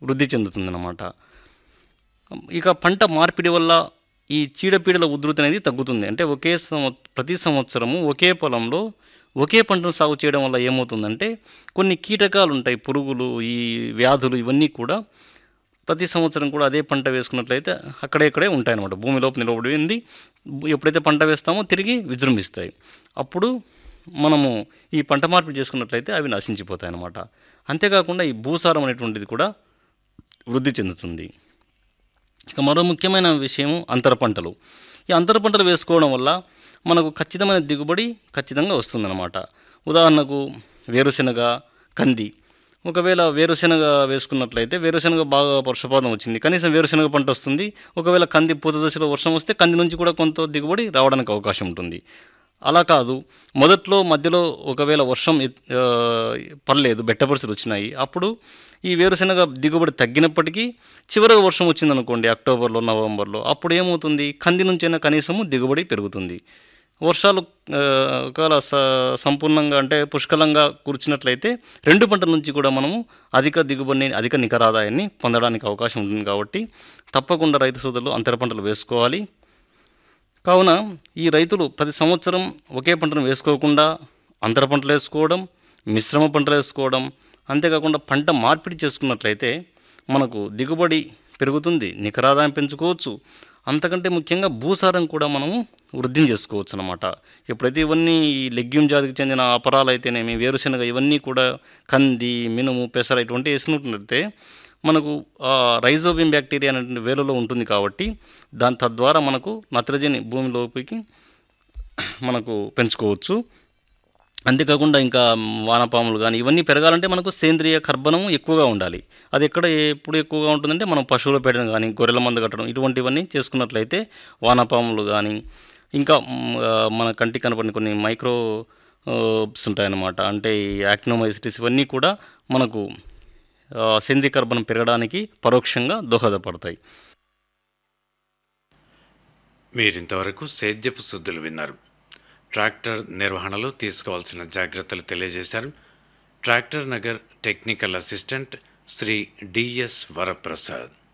వృద్ధి చెందుతుందన్నమాట ఇక పంట మార్పిడి వల్ల ఈ చీడపీడల ఉధృతి అనేది తగ్గుతుంది అంటే ఒకే సంవ ప్రతి సంవత్సరము ఒకే పొలంలో ఒకే పంటను సాగు చేయడం వల్ల ఏమవుతుందంటే కొన్ని కీటకాలు ఉంటాయి పురుగులు ఈ వ్యాధులు ఇవన్నీ కూడా ప్రతి సంవత్సరం కూడా అదే పంట వేసుకున్నట్లయితే అక్కడే ఇక్కడే ఉంటాయన్నమాట భూమి లోపల నిలబడింది ఎప్పుడైతే పంట వేస్తామో తిరిగి విజృంభిస్తాయి అప్పుడు మనము ఈ పంట మార్పిడి చేసుకున్నట్లయితే అవి నశించిపోతాయి అన్నమాట అంతేకాకుండా ఈ భూసారం అనేటువంటిది కూడా వృద్ధి చెందుతుంది ఇక మరో ముఖ్యమైన విషయం అంతర పంటలు ఈ అంతర పంటలు వేసుకోవడం వల్ల మనకు ఖచ్చితమైన దిగుబడి ఖచ్చితంగా వస్తుందన్నమాట ఉదాహరణకు వేరుశెనగ కంది ఒకవేళ వేరుశెనగ వేసుకున్నట్లయితే వేరుశెనగ బాగా వర్షపాతం వచ్చింది కనీసం వేరుశెనగ పంట వస్తుంది ఒకవేళ కంది పూత దశలో వర్షం వస్తే కంది నుంచి కూడా కొంత దిగుబడి రావడానికి అవకాశం ఉంటుంది అలా కాదు మొదట్లో మధ్యలో ఒకవేళ వర్షం ఎత్- ఆ, పర్లేదు బెట్ట పరిస్థితులు వచ్చినాయి అప్పుడు ఈ వేరుశెనగ దిగుబడి తగ్గినప్పటికీ చివరగా వర్షం వచ్చిందనుకోండి అక్టోబర్లో నవంబర్లో అప్పుడు ఏమవుతుంది కంది నుంచైనా కనీసము దిగుబడి పెరుగుతుంది వర్షాలు ఆ, ఒకవేళ స సంపూర్ణంగా అంటే పుష్కలంగా కూర్చున్నట్లయితే రెండు పంటల నుంచి కూడా మనము అధిక దిగుబడిని అధిక నికర ఆదాయాన్ని పొందడానికి అవకాశం ఉంటుంది కాబట్టి తప్పకుండా రైతు సోదరులు అంతర పంటలు వేసుకోవాలి కావున ఈ రైతులు ప్రతి సంవత్సరం ఒకే పంటను వేసుకోకుండా అంతర పంటలు వేసుకోవడం మిశ్రమ పంటలు వేసుకోవడం అంతేకాకుండా పంట మార్పిడి చేసుకున్నట్లయితే మనకు దిగుబడి పెరుగుతుంది నికరాదాయం పెంచుకోవచ్చు అంతకంటే ముఖ్యంగా భూసారం కూడా మనము వృద్ధిని చేసుకోవచ్చు అనమాట ఎప్పుడైతే ఇవన్నీ ఈ లెగ్యూమ్ జాతికి చెందిన అపరాలు అయితేనేమి వేరుశెనగ ఇవన్నీ కూడా కంది మినుము పెసర ఇటువంటి వేసినట్లయితే మనకు ఆ, రైజోబియం బ్యాక్టీరియా అనే వేలలో ఉంటుంది కాబట్టి దాని తద్వారా మనకు నత్రజని భూమిలోకి మనకు పెంచుకోవచ్చు అంతేకాకుండా ఇంకా వానపాములు కానీ ఇవన్నీ పెరగాలంటే మనకు సేంద్రియ కర్బనము ఎక్కువగా ఉండాలి అది ఎక్కడ ఎప్పుడు ఎక్కువగా ఉంటుందంటే మనం పశువుల పెట్టడం కానీ గొర్రెల మందు కట్టడం ఇటువంటివన్నీ చేసుకున్నట్లయితే వానపాములు కానీ ఇంకా మ్, ఆ, మన కంటికి కనపడిన కొన్ని మైక్రో ఆబ్స్ ఉంటాయన్నమాట అంటే ఈ యాక్నోమైసిటిస్ ఇవన్నీ కూడా మనకు ఆ, సేంద్రియ కర్బనం పెరగడానికి పరోక్షంగా దోహదపడతాయి మీరింతవరకు సేద్యపు శుద్ధులు విన్నారు ట్రాక్టర్ నిర్వహణలో తీసుకోవాల్సిన జాగ్రత్తలు తెలియజేశారు ట్రాక్టర్ నగర్ technical assistant Shri D S Varaprasad